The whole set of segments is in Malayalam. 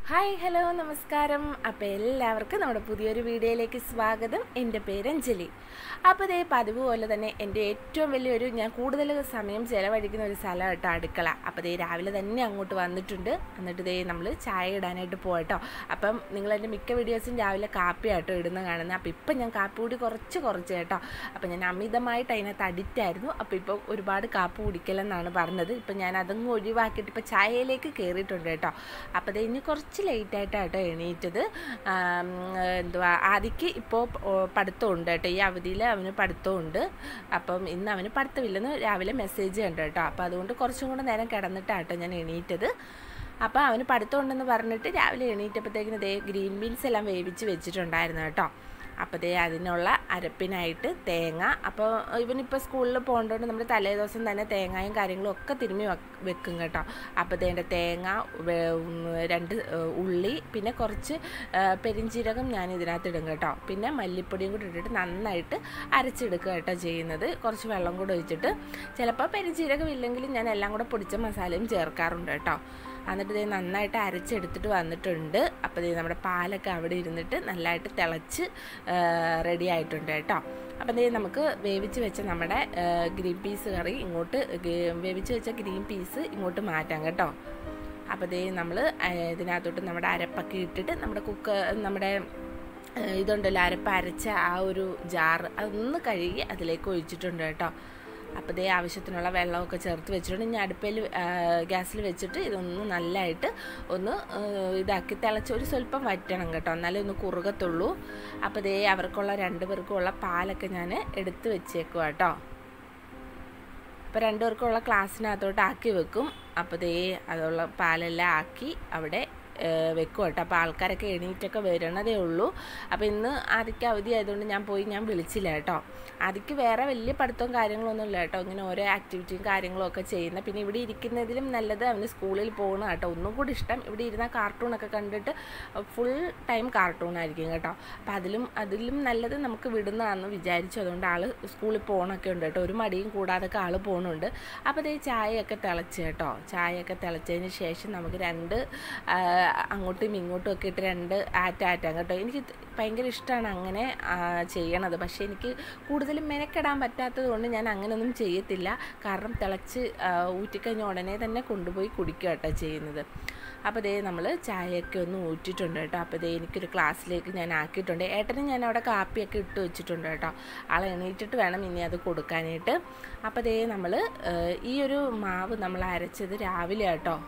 ഹായ് ഹലോ നമസ്കാരം അപ്പോൾ എല്ലാവർക്കും നമ്മുടെ പുതിയൊരു വീഡിയോയിലേക്ക് സ്വാഗതം എൻ്റെ പേര് അഞ്ജലി അപ്പോൾ ഇതേ പതിവ് പോലെ തന്നെ എൻ്റെ ഏറ്റവും വലിയൊരു ഞാൻ കൂടുതൽ സമയം ചിലവഴിക്കുന്ന ഒരു സ്ഥലം കേട്ടോ അടുക്കള അപ്പോൾ ഇതേ രാവിലെ തന്നെ അങ്ങോട്ട് വന്നിട്ടുണ്ട് എന്നിട്ട് ഇതേ നമ്മൾ ചായ ഇടാനായിട്ട് പോകട്ടോ അപ്പം നിങ്ങൾ എൻ്റെ മിക്ക വീഡിയോസും രാവിലെ കാപ്പി ആട്ടോ ഇടുന്ന കാണുന്നത് അപ്പോൾ ഇപ്പം ഞാൻ കാപ്പി കൂടി കുറച്ച് കുറച്ച് കേട്ടോ അപ്പോൾ ഞാൻ അമിതമായിട്ട് അതിനകത്ത് അഡിക്റ്റ് ആയിരുന്നു അപ്പോൾ ഇപ്പോൾ ഒരുപാട് കാപ്പി കുടിക്കലെന്നാണ് പറഞ്ഞത് ഇപ്പം ഞാൻ അതങ്ങ് ഒഴിവാക്കിയിട്ട് ഇപ്പോൾ ചായയിലേക്ക് കയറിയിട്ടുണ്ട് കേട്ടോ അപ്പോൾ അത് ഇനി കുറച്ച് ലേറ്റ് ആയിട്ടാട്ടോ എണീറ്റത് ആം, എന്തുവാ ആദിക്ക് ഇപ്പോൾ പഠിത്തമുണ്ട് കേട്ടോ ഈ അവധിയിൽ അവന് പഠിത്തമുണ്ട് അപ്പം ഇന്ന് അവന് പഠിത്തമില്ലെന്ന് രാവിലെ മെസ്സേജ് കണ്ടു കേട്ടോ അപ്പോൾ അതുകൊണ്ട് കുറച്ചും കൂടെ നേരം കിടന്നിട്ടാട്ടോ ഞാൻ എണീറ്റത് അപ്പോൾ അവന് പഠിത്തമുണ്ടെന്ന് പറഞ്ഞിട്ട് രാവിലെ എണീറ്റപ്പോഴത്തേക്കിന് ദേ ഗ്രീൻ ബീൻസ് എല്ലാം വേവിച്ച് വെച്ചിട്ടുണ്ടായിരുന്നു കേട്ടോ അപ്പോൾ ദേ അതിനുള്ള അരപ്പിനായിട്ട് തേങ്ങ അപ്പോൾ ഇവനിപ്പോൾ സ്കൂളിൽ പോകേണ്ടതുകൊണ്ട് നമ്മൾ തലേ ദിവസം തന്നെ തേങ്ങയും കാര്യങ്ങളും ഒക്കെ തിരുമ്മി വെക്ക് വെക്കും കേട്ടോ അപ്പോൾ ദേ തേങ്ങ വേ- ഉം, രണ്ട് ഏഹ്, ഉള്ളി പിന്നെ കുറച്ച് ഏഹ്, പെരിഞ്ചീരകം ഞാൻ ഇതിനകത്ത് ഇടും കേട്ടോ പിന്നെ മല്ലിപ്പൊടിയും കൂടി ഇട്ടിട്ട് നന്നായിട്ട് അരച്ചെടുക്കുക കേട്ടോ ചെയ്യുന്നത് കുറച്ച് വെള്ളം കൂടെ ഒഴിച്ചിട്ട് ചിലപ്പോൾ പെരിഞ്ചീരകം ഇല്ലെങ്കിലും ഞാൻ എല്ലാം കൂടെ പൊടിച്ച മസാലയും ചേർക്കാറുണ്ട് കേട്ടോ എന്നിട്ട് ഇത് നന്നായിട്ട് അരച്ചെടുത്തിട്ട് വന്നിട്ടുണ്ട് അപ്പോൾ ഇത് നമ്മുടെ പാലൊക്കെ അവിടെ ഇരുന്നിട്ട് നല്ലതായിട്ട് തിളച്ച് റെഡി ആയിട്ടുണ്ട് കേട്ടോ അപ്പം ദേ നമുക്ക് വേവിച്ച് വെച്ച നമ്മുടെ ഗ്രീൻ പീസ് കറി ഇങ്ങോട്ട് ഗ- വേവിച്ച് വെച്ച ഗ്രീൻ പീസ് ഇങ്ങോട്ട് മാറ്റാം കേട്ടോ അപ്പോൾ ദേ നമ്മൾ ഇതിനകത്തോട്ട് നമ്മുടെ അരപ്പൊക്കെ ഇട്ടിട്ട് നമ്മുടെ കുക്ക് നമ്മുടെ ഏഹ്, ഇതുണ്ടല്ലോ അരപ്പ് അരച്ച ആ ഒരു ജാറ് അതൊന്ന് കഴുകി അതിലേക്ക് ഒഴിച്ചിട്ടുണ്ട് കേട്ടോ അപ്പോൾ ദേ ആവശ്യത്തിനുള്ള വെള്ളമൊക്കെ ചേർത്ത് വെച്ചിട്ടുണ്ട് ഇനി അടുപ്പിൽ ഗ്യാസിൽ വെച്ചിട്ട് ഇതൊന്ന് നല്ലതായിട്ട് ഒന്ന് ആ, ഇതാക്കി തിളച്ച് ഒരു സ്വല്പം വറ്റണം കേട്ടോ എന്നാലേ ഒന്ന് കുറുകത്തുള്ളൂ അപ്പോൾ ദേ അവർക്കുള്ള രണ്ട് പേർക്കുമുള്ള പാലൊക്കെ ഞാൻ എടുത്ത് വെച്ചേക്കുക കേട്ടോ അപ്പോൾ രണ്ടുപേർക്കുള്ള ക്ലാസ്സിനകത്തോട്ട് ആക്കി വെക്കും അപ്പോൾ ദേ അതുള്ള പാലെല്ലാം ആക്കി അവിടെ ഏഹ്, വെക്കും കേട്ടോ അപ്പോൾ ആൾക്കാരൊക്കെ എണീറ്റൊക്കെ വരണതേ ഉള്ളൂ അപ്പോൾ ഇന്ന് ആദ്യക്ക് അവധി ആയതുകൊണ്ട് ഞാൻ പോയി ഞാൻ വിളിച്ചില്ല കേട്ടോ ആദ്യക്ക് വേറെ വലിയ പഠിത്തവും കാര്യങ്ങളൊന്നും ഇല്ല കേട്ടോ ഇങ്ങനെ ഓരോ ആക്ടിവിറ്റിയും കാര്യങ്ങളും ഒക്കെ ചെയ്യുന്ന പിന്നെ ഇവിടെ ഇരിക്കുന്നതിലും നല്ലത് അവന് സ്കൂളിൽ പോകണം കേട്ടോ ഒന്നും കൂടി ഇഷ്ടം ഇവിടെ ഇരുന്ന കാർട്ടൂണൊക്കെ കണ്ടിട്ട് ഫുൾ ടൈം കാർട്ടൂൺ ആയിരിക്കും കേട്ടോ അപ്പം അതിലും അതിലും നല്ലത് നമുക്ക് വിടുന്നതാണെന്ന് വിചാരിച്ചു അതുകൊണ്ട് ആൾ സ്കൂളിൽ പോകണമൊക്കെ ഉണ്ട് കേട്ടോ ഒരു മടിയും കൂടാതൊക്കെ ആൾ പോകുന്നുണ്ട് അപ്പോൾ അതേ ചായയൊക്കെ തിളച്ച് കേട്ടോ ചായയൊക്കെ തിളച്ചതിന് ശേഷം നമുക്ക് രണ്ട് ആ, അങ്ങോട്ടും ഇങ്ങോട്ടും ഒക്കെ ഇട്ട് രണ്ട് ആറ്റ ആറ്റാം കേട്ടോ എനിക്ക് ഇത് ഭയങ്കര ഇഷ്ടമാണ് അങ്ങനെ ആ, ചെയ്യണത് പക്ഷേ എനിക്ക് കൂടുതലും മെനക്കെടാൻ പറ്റാത്തത് കൊണ്ട് ഞാൻ അങ്ങനെയൊന്നും ചെയ്യത്തില്ല കാരണം തിളച്ച് ആ, ഊറ്റിക്കഴിഞ്ഞ ഉടനെ തന്നെ കൊണ്ടുപോയി കുടിക്കുക കേട്ടോ ചെയ്യുന്നത് അപ്പോൾ ദേ നമ്മൾ ചായയൊക്കെ ഒന്ന് ഊറ്റിയിട്ടുണ്ട് കേട്ടോ അപ്പോൾ ദേ എനിക്കൊരു ക്ലാസ്സിലേക്ക് ഞാൻ ആക്കിയിട്ടുണ്ട് ഏട്ടന് ഞാൻ അവിടെ കാപ്പിയൊക്കെ ഇട്ട് വെച്ചിട്ടുണ്ട് കേട്ടോ ആളെ എണീറ്റിട്ട് വേണം ഇനി അത് കൊടുക്കാനായിട്ട് അപ്പോൾ ദേ നമ്മൾ ഈ ഒരു മാവ് നമ്മൾ അരച്ചത് രാവിലെ കേട്ടോ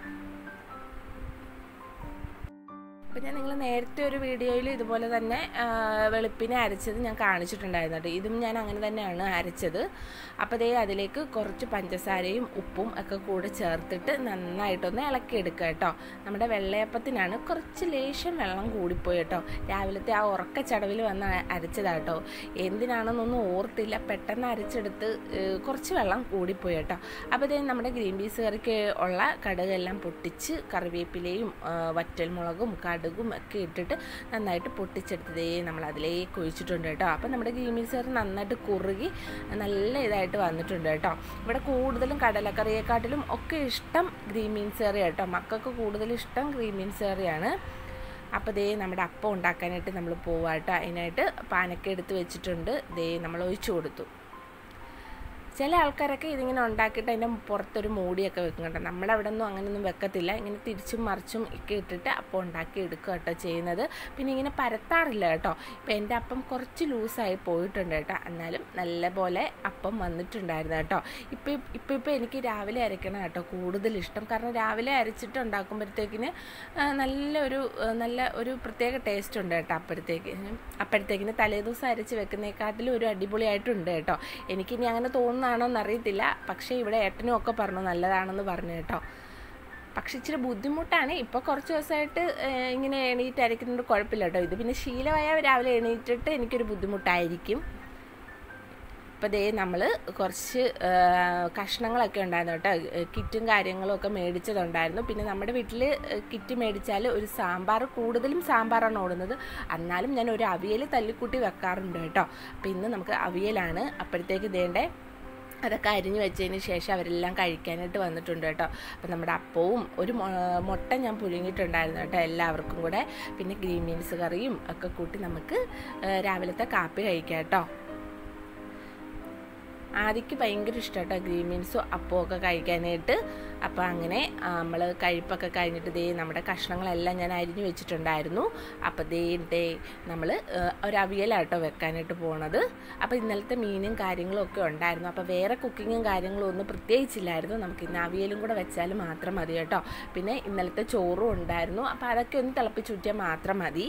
അപ്പോൾ ഞാൻ നിങ്ങൾ നേരത്തെ ഒരു വീഡിയോയിൽ ഇതുപോലെ തന്നെ ആ, വെളുപ്പിനെ അരച്ചത് ഞാൻ കാണിച്ചിട്ടുണ്ടായിരുന്നു കേട്ടോ ഇതും ഞാൻ അങ്ങനെ തന്നെയാണ് അരച്ചത് അപ്പോൾ ദേ അതിലേക്ക് കുറച്ച് പഞ്ചസാരയും ഉപ്പും ഒക്കെ കൂടെ ചേർത്തിട്ട് നന്നായിട്ടൊന്ന് ഇളക്കിയെടുക്കുക കേട്ടോ നമ്മുടെ വെള്ളയപ്പത്തിനാണ് കുറച്ച് ലേശം വെള്ളം കൂടിപ്പോയി കേട്ടോ രാവിലത്തെ ആ ഉറക്കച്ചടവിൽ വന്ന് അരച്ചതാട്ടോ എന്തിനാണെന്നൊന്നും ഓർത്തില്ല പെട്ടെന്ന് അരച്ചെടുത്ത് ഏഹ്, കുറച്ച് വെള്ളം കൂടിപ്പോയി കേട്ടോ അപ്പോൾ ദേ നമ്മുടെ ഗ്രീൻ പീസ് കറിക്ക് ഉള്ള കടുകെല്ലാം പൊട്ടിച്ച് കറിവേപ്പിലയും ആ, വറ്റൽമുളകും കടുകും ഒക്കെ ഇട്ടിട്ട് നന്നായിട്ട് പൊട്ടിച്ചെടുത്തതേ നമ്മൾ അതിലേക്ക് ഒഴിച്ചിട്ടുണ്ട് കേട്ടോ അപ്പോൾ നമ്മുടെ ഗ്രീൻ പീസ് കറി നന്നായിട്ട് കുറുകി നല്ല ഇതായിട്ട് വന്നിട്ടുണ്ട് കേട്ടോ ഇവിടെ കൂടുതലും കടലക്കറിയെക്കാട്ടിലും ഒക്കെ ഇഷ്ടം ഗ്രീൻ ബീൻസ് കറി കേട്ടോ മക്കൾക്ക് കൂടുതൽ ഇഷ്ടം ഗ്രീൻ ബീൻസ് കറിയാണ് അപ്പോൾ ദേ നമ്മുടെ അപ്പം ഉണ്ടാക്കാനായിട്ട് നമ്മൾ പോവാട്ടോ അതിനായിട്ട് പാനൊക്കെ എടുത്ത് വെച്ചിട്ടുണ്ട് ദേ നമ്മൾ ഒഴിച്ചു കൊടുത്തു ചില ആൾക്കാരൊക്കെ ഇതിങ്ങനെ ഉണ്ടാക്കിയിട്ട് അതിൻ്റെ പുറത്തൊരു മൂടിയൊക്കെ വെക്കും കേട്ടോ നമ്മുടെ അവിടെ ഒന്നും അങ്ങനെയൊന്നും വെക്കത്തില്ല ഇങ്ങനെ തിരിച്ചും മറിച്ചും ഒക്കെ ഇട്ടിട്ട് അപ്പം ഉണ്ടാക്കി എടുക്കുക കേട്ടോ ചെയ്യുന്നത് പിന്നെ ഇങ്ങനെ പരത്താറില്ല കേട്ടോ ഇപ്പം എൻ്റെ അപ്പം കുറച്ച് ലൂസായി പോയിട്ടുണ്ട് കേട്ടോ എന്നാലും നല്ല പോലെ അപ്പം വന്നിട്ടുണ്ടായിരുന്നു കേട്ടോ ഇപ്പം ഇപ്പം ഇപ്പം എനിക്ക് രാവിലെ അരയ്ക്കണം കേട്ടോ കൂടുതൽ ഇഷ്ടം കാരണം രാവിലെ അരച്ചിട്ട് ഉണ്ടാക്കുമ്പോഴത്തേക്കിന് ആ, നല്ലൊരു ആ, നല്ല ഒരു പ്രത്യേക ടേസ്റ്റ് ഉണ്ട് കേട്ടോ അപ്പോഴത്തേക്ക് അപ്പോഴത്തേക്കിന് തലേദിവസം അരച്ച് വെക്കുന്നേക്കാട്ടിലും ഒരു അടിപൊളിയായിട്ടുണ്ട് കേട്ടോ എനിക്കിനി അങ്ങനെ തോന്നുന്നതാണോ എന്നറിയത്തില്ല പക്ഷേ ഇവിടെ ഏട്ടനും ഒക്കെ പറഞ്ഞു നല്ലതാണെന്ന് പറഞ്ഞു കേട്ടോ പക്ഷെ ഇച്ചിരി ബുദ്ധിമുട്ടാണ് ഇപ്പോൾ കുറച്ച് ദിവസമായിട്ട് ഏഹ്, ഇങ്ങനെ എണീറ്റ് അരയ്ക്കുന്നുണ്ട് കുഴപ്പമില്ല കേട്ടോ ഇത് പിന്നെ ശീലമായ രാവിലെ എണീറ്റിട്ട് എനിക്കൊരു ബുദ്ധിമുട്ടായിരിക്കും ഇപ്പോൾ ദേ നമ്മൾ കുറച്ച് ആ, കഷ്ണങ്ങളൊക്കെ ഉണ്ടായിരുന്നു കേട്ടോ കിറ്റും കാര്യങ്ങളും ഒക്കെ മേടിച്ചതുണ്ടായിരുന്നു പിന്നെ നമ്മുടെ വീട്ടിൽ കിറ്റ് മേടിച്ചാൽ ഒരു സാമ്പാർ കൂടുതലും സാമ്പാറാണ് ഓടുന്നത് എന്നാലും ഞാൻ ഒരു അവിയൽ തല്ലിക്കൂട്ടി വെക്കാറുണ്ട് കേട്ടോ അപ്പോൾ ഇന്ന് നമുക്ക് അവിയലാണ് അപ്പോഴത്തേക്ക് ഇതേണ്ടേ അതൊക്കെ അരിഞ്ഞു വെച്ചതിന് ശേഷം അവരെല്ലാം കഴിക്കാനായിട്ട് വന്നിട്ടുണ്ട് കേട്ടോ അപ്പം നമ്മുടെ അപ്പവും ഒരു മൊ- മുട്ട ഞാൻ പുഴുങ്ങിയിട്ടുണ്ടായിരുന്നു കേട്ടോ എല്ലാവർക്കും കൂടെ പിന്നെ ഗ്രീൻ ബീൻസ് കറിയും ഒക്കെ കൂട്ടി നമുക്ക് ആ, രാവിലത്തെ കാപ്പി കഴിക്കാം കേട്ടോ ആദിക്ക് ഭയങ്കര ഇഷ്ടം കേട്ടോ ഗ്രീൻ ബീൻസും അപ്പവും ഒക്കെ കഴിക്കാനായിട്ട് അപ്പോൾ അങ്ങനെ നമ്മൾ കഴിപ്പൊക്കെ കഴിഞ്ഞിട്ട് ദേ നമ്മുടെ കഷ്ണങ്ങളെല്ലാം ഞാൻ അരിഞ്ഞു വെച്ചിട്ടുണ്ടായിരുന്നു അപ്പോൾ ദേ ദേ നമ്മൾ ഒരു അവിയലാട്ടോ വെക്കാനായിട്ട് പോണത് അപ്പോൾ ഇന്നലത്തെ മീനും കാര്യങ്ങളും ഒക്കെ ഉണ്ടായിരുന്നു അപ്പോൾ വേറെ കുക്കിങ്ങും കാര്യങ്ങളും ഒന്നും പ്രത്യേകിച്ചില്ലായിരുന്നു നമുക്ക് ഇന്ന് അവിയലും കൂടെ വെച്ചാൽ മാത്രം മതി കേട്ടോ പിന്നെ ഇന്നലത്തെ ചോറും ഉണ്ടായിരുന്നു അപ്പോൾ അതൊക്കെ ഒന്ന് തിളപ്പിച്ചുറ്റിയാൽ മാത്രം മതി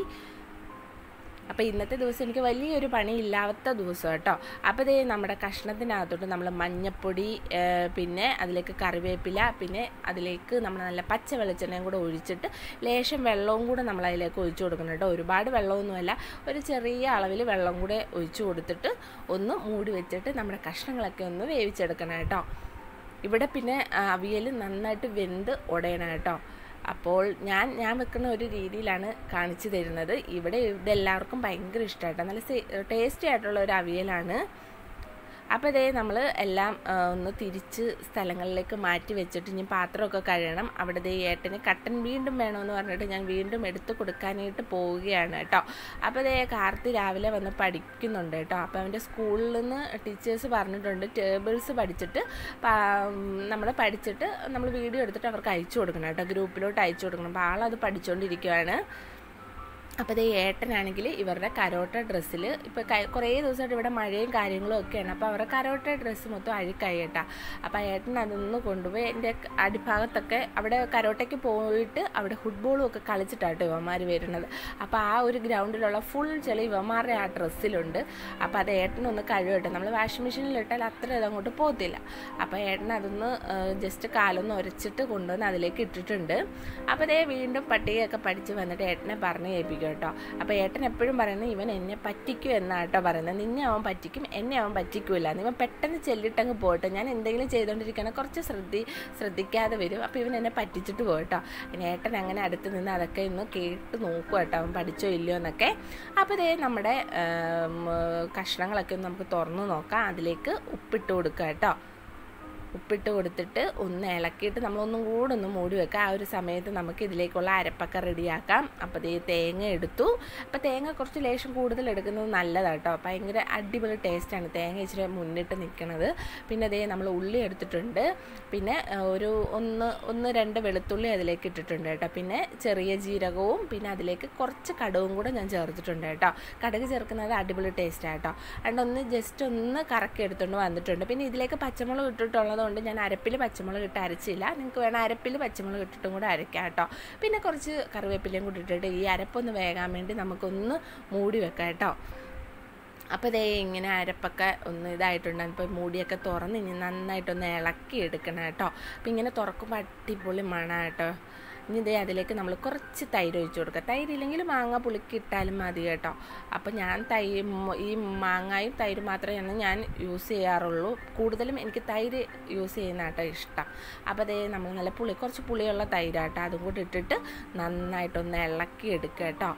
അപ്പോൾ ഇന്നത്തെ ദിവസം എനിക്ക് വലിയൊരു പണി ഇല്ലാത്ത ദിവസം കേട്ടോ അപ്പോൾ ഇതേ നമ്മുടെ കഷ്ണത്തിനകത്തോട്ട് നമ്മൾ മഞ്ഞപ്പൊടി ആ, പിന്നെ അതിലേക്ക് കറിവേപ്പില പിന്നെ അതിലേക്ക് നമ്മൾ നല്ല പച്ച വെളിച്ചെണ്ണയും കൂടെ ഒഴിച്ചിട്ട് ലേശം വെള്ളവും കൂടെ നമ്മൾ അതിലേക്ക് ഒഴിച്ചു കൊടുക്കണം കേട്ടോ ഒരുപാട് വെള്ളമൊന്നുമല്ല ഒരു ചെറിയ അളവിൽ വെള്ളം കൂടെ ഒഴിച്ചു കൊടുത്തിട്ട് ഒന്ന് മൂടി വെച്ചിട്ട് നമ്മുടെ കഷ്ണങ്ങളൊക്കെ ഒന്ന് വേവിച്ചെടുക്കണം കേട്ടോ ഇവിടെ പിന്നെ ആ, അവിയൽ നന്നായിട്ട് വെന്ത് ഉടയണം കേട്ടോ അപ്പോൾ ഞാൻ ഞാൻ വെക്കുന്ന ഒരു രീതിയിലാണ് കാണിച്ചു തരുന്നത് ഇവിടെ ഇതെല്ലാവർക്കും ഭയങ്കര ഇഷ്ടമായിട്ടോ നല്ല ടേസ്റ്റി ആയിട്ടുള്ള ഒരു അവിയലാണ് അപ്പോൾ ഇതേ നമ്മൾ എല്ലാം ആ, ഒന്ന് തിരിച്ച് സ്ഥലങ്ങളിലേക്ക് മാറ്റി വെച്ചിട്ട് ഇനി പാത്രമൊക്കെ കഴുകണം അവിടെ ദേ ഏട്ടന് കട്ടൻ വീണ്ടും വേണമെന്ന് പറഞ്ഞിട്ട് ഞാൻ വീണ്ടും എടുത്ത് കൊടുക്കാനായിട്ട് പോവുകയാണ് കേട്ടോ അപ്പോൾ ഇതേ കാർത്തി രാവിലെ വന്ന് പഠിക്കുന്നുണ്ട് കേട്ടോ അപ്പോൾ അവൻ്റെ സ്കൂളിൽ നിന്ന് ടീച്ചേഴ്സ് പറഞ്ഞിട്ടുണ്ട് ടേബിൾസ് പഠിച്ചിട്ട് നമ്മൾ പഠിച്ചിട്ട് നമ്മൾ വീഡിയോ എടുത്തിട്ട് അവർക്ക് അയച്ചു കൊടുക്കണം കേട്ടോ ഗ്രൂപ്പിലോട്ട് അയച്ചു കൊടുക്കണം അപ്പോൾ ആളത് പഠിച്ചുകൊണ്ടിരിക്കുകയാണ് അപ്പോൾ ദേ ഏട്ടനാണെങ്കിൽ ഇവരുടെ കരോട്ട ഡ്രസ്സിൽ ഇപ്പോൾ കുറേ ദിവസമായിട്ട് ഇവിടെ മഴയും കാര്യങ്ങളും ഒക്കെയാണ് അപ്പോൾ അവരുടെ കരോട്ട ഡ്രസ്സ് മൊത്തം അഴുക്കായി കേട്ടാ അപ്പോൾ ഏട്ടൻ അതൊന്ന് കൊണ്ടുപോയി എൻ്റെ അടിഭാഗത്തൊക്കെ അവിടെ കരോട്ടയ്ക്ക് പോയിട്ട് അവിടെ ഫുട്ബോളും ഒക്കെ കളിച്ചിട്ടാട്ടോ ഇവന്മാർ വരുന്നത് അപ്പോൾ ആ ഒരു ഗ്രൗണ്ടിലുള്ള ഫുൾ ചെളി ഇവന്മാരുടെ ആ ഡ്രസ്സിലുണ്ട് അപ്പോൾ അത് ഏട്ടനൊന്ന് കഴുകട്ടെ നമ്മൾ വാഷിംഗ് മെഷീനിൽ ഇട്ടാൽ അത്ര ഇതങ്ങോട്ട് പോകത്തില്ല അപ്പോൾ ഏട്ടൻ അതൊന്ന് ജസ്റ്റ് കാലൊന്ന് ഉരച്ചിട്ട് കൊണ്ടുവന്ന് അതിലേക്ക് ഇട്ടിട്ടുണ്ട് അപ്പോൾ അതേ വീണ്ടും പട്ടികയൊക്കെ പഠിച്ച് വന്നിട്ട് ഏട്ടനെ പറഞ്ഞ് കേൾപ്പിക്കും കേട്ടോ അപ്പോൾ ഏട്ടൻ എപ്പോഴും പറയുന്നത് ഇവൻ എന്നെ പറ്റിക്കും എന്നാണ് കേട്ടോ പറയുന്നത് നിന്നെ അവൻ പറ്റിക്കും എന്നെ അവൻ പറ്റിക്കൂല ഇവൻ പെട്ടെന്ന് ചെല്ലിട്ടങ്ങ് പോട്ടെ ഞാൻ എന്തെങ്കിലും ചെയ്തുകൊണ്ടിരിക്കുകയാണ് കുറച്ച് ശ്രദ്ധി ശ്രദ്ധിക്കാതെ വരും അപ്പോൾ ഇവൻ എന്നെ പറ്റിച്ചിട്ട് പോകട്ടോ ഇനി ഏട്ടൻ അങ്ങനെ അടുത്ത് നിന്ന് അതൊക്കെ ഒന്ന് കേട്ട് നോക്കുക കേട്ടോ അവൻ പഠിച്ചോ ഇല്ലയോ എന്നൊക്കെ അപ്പോൾ ഇതേ നമ്മുടെ ആം, കഷ്ണങ്ങളൊക്കെ ഒന്ന് നമുക്ക് തുറന്ന് നോക്കാം അതിലേക്ക് ഉപ്പിട്ട് കൊടുക്കുക കേട്ടോ ഉപ്പിട്ട് കൊടുത്തിട്ട് ഒന്ന് ഇളക്കിയിട്ട് നമ്മളൊന്നും കൂടെ ഒന്ന് മൂടി വെക്കാം ആ ഒരു സമയത്ത് നമുക്ക് ഇതിലേക്കുള്ള അരപ്പൊക്കെ റെഡിയാക്കാം അപ്പോൾ ദേ തേങ്ങ എടുത്തു അപ്പോൾ തേങ്ങ കുറച്ച് ലേശം കൂടുതൽ എടുക്കുന്നത് നല്ലതാണ് കേട്ടോ ഭയങ്കര അടിപൊളി ടേസ്റ്റാണ് തേങ്ങ ഇച്ചിരി മുന്നിട്ട് നിൽക്കുന്നത് പിന്നെ ദേ നമ്മൾ ഉള്ളി എടുത്തിട്ടുണ്ട് പിന്നെ ആ, ഒരു ഒന്ന് ഒന്ന് രണ്ട് വെളുത്തുള്ളി അതിലേക്ക് ഇട്ടിട്ടുണ്ട് കേട്ടോ പിന്നെ ചെറിയ ജീരകവും പിന്നെ അതിലേക്ക് കുറച്ച് കടുവും കൂടെ ഞാൻ ചേർത്തിട്ടുണ്ട് കേട്ടോ കടുക് ചേർക്കുന്നത് അടിപൊളി ടേസ്റ്റാണ് കേട്ടോ അതുകൊണ്ട് ഒന്ന് ജസ്റ്റ് ഒന്ന് കറക്കി എടുത്തുകൊണ്ട് വന്നിട്ടുണ്ട് പിന്നെ ഇതിലേക്ക് പച്ചമുളക് ഇട്ടിട്ടുള്ളത് കൊണ്ട് ഞാൻ അരപ്പിൽ പച്ചമുളക് ഇട്ട് അരച്ചില്ല നിങ്ങൾക്ക് വേണം അരപ്പിൽ പച്ചമുളക് ഇട്ടിട്ടും കൂടെ അരയ്ക്കാം കേട്ടോ പിന്നെ കുറച്ച് കറിവേപ്പിലയും കൂടി ഇട്ടിട്ട് ഈ അരപ്പൊന്ന് വേകാൻ വേണ്ടി നമുക്കൊന്ന് മൂടി വെക്കാം കേട്ടോ അപ്പോൾ ഇതേ ഇങ്ങനെ അരപ്പൊക്കെ ഒന്ന് ഇതായിട്ടുണ്ട് ഇപ്പോൾ മൂടിയൊക്കെ തുറന്ന് ഇനി നന്നായിട്ടൊന്ന് ഇളക്കി എടുക്കണം കേട്ടോ അപ്പോൾ ഇങ്ങനെ തുറക്കുമ്പോൾ അടിപൊളി മണ കേട്ടോ ഇനി ഇതേ അതിലേക്ക് നമ്മൾ കുറച്ച് തൈര് ഒഴിച്ച് കൊടുക്കുക തൈര് ഇല്ലെങ്കിൽ മാങ്ങ പുളിക്ക് ഇട്ടാലും മതി കേട്ടോ അപ്പോൾ ഞാൻ തൈ മ- ഈ മാങ്ങായും തൈര് മാത്രമേ ഞാൻ യൂസ് ചെയ്യാറുള്ളൂ കൂടുതലും എനിക്ക് തൈര് യൂസ് ചെയ്യുന്ന കേട്ടോ ഇഷ്ടം അപ്പോൾ അതേ നമ്മൾ നല്ല പുളി കുറച്ച് പുളിയുള്ള തൈരാട്ടോ അതും കൂടി ഇട്ടിട്ട് നന്നായിട്ടൊന്ന് ഇളക്കി എടുക്കുക കേട്ടോ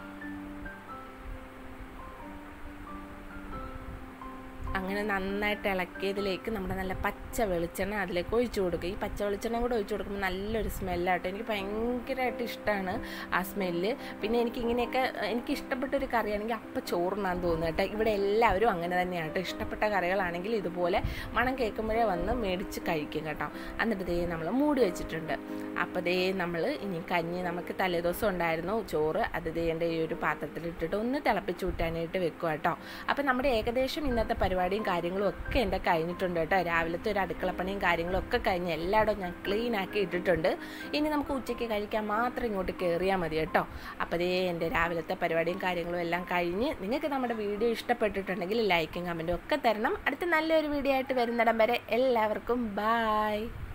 അങ്ങനെ നന്നായിട്ട് ഇളക്കിയതിലേക്ക് നമ്മുടെ നല്ല പച്ച വെളിച്ചെണ്ണ അതിലേക്ക് ഒഴിച്ചു കൊടുക്കുക ഈ പച്ച വെളിച്ചെണ്ണ കൂടെ ഒഴിച്ചു കൊടുക്കുമ്പോൾ നല്ലൊരു സ്മെല്ലാട്ടോ എനിക്ക് ഭയങ്കരമായിട്ട് ഇഷ്ടമാണ് ആ സ്മെല്ല് പിന്നെ എനിക്ക് ഇങ്ങനെയൊക്കെ എനിക്ക് ഇഷ്ടപ്പെട്ട ഒരു കറിയാണെങ്കിൽ അപ്പം ചോറിനാന്ന് തോന്നുന്നു കേട്ടോ ഇവിടെ എല്ലാവരും അങ്ങനെ തന്നെയാണ് കേട്ടോ ഇഷ്ടപ്പെട്ട കറികളാണെങ്കിൽ ഇതുപോലെ മണം കേൾക്കുമ്പോഴേ വന്ന് മേടിച്ച് കഴിക്കും കേട്ടോ എന്നിട്ട് ദേ നമ്മൾ മൂടി വെച്ചിട്ടുണ്ട് അപ്പോൾ ദേ നമ്മൾ ഇനി കഞ്ഞി നമുക്ക് തലേദിവസം ഉണ്ടായിരുന്നു ചോറ് അത് ദേ എൻ്റെ ഈ ഒരു പാത്രത്തിൽ ഇട്ടിട്ട് ഒന്ന് തിളപ്പിച്ച് കൂട്ടാനായിട്ട് വെക്കുക കേട്ടോ അപ്പോൾ നമ്മുടെ ഏകദേശം ഇന്നത്തെ പരിപാടിയും കാര്യങ്ങളും ഒക്കെ എൻ്റെ കഴിഞ്ഞിട്ടുണ്ട് കേട്ടോ രാവിലത്തെ ഒരു അടുക്കളപ്പണിയും കാര്യങ്ങളും ഒക്കെ കഴിഞ്ഞ് എല്ലായിടവും ഞാൻ ക്ലീൻ ആക്കി ഇട്ടിട്ടുണ്ട് ഇനി നമുക്ക് ഉച്ചയ്ക്ക് കഴിക്കാൻ മാത്രം ഇങ്ങോട്ട് കയറിയാൽ മതി കേട്ടോ അപ്പോൾ ദേ എൻ്റെ രാവിലത്തെ പരിപാടിയും കാര്യങ്ങളും എല്ലാം കഴിഞ്ഞ് നിങ്ങൾക്ക് നമ്മുടെ വീഡിയോ ഇഷ്ടപ്പെട്ടിട്ടുണ്ടെങ്കിൽ ലൈക്കും കമൻറ്റും ഒക്കെ തരണം അടുത്ത നല്ലൊരു വീഡിയോ ആയിട്ട് വരുന്നിടം വരെ എല്ലാവർക്കും ബായ്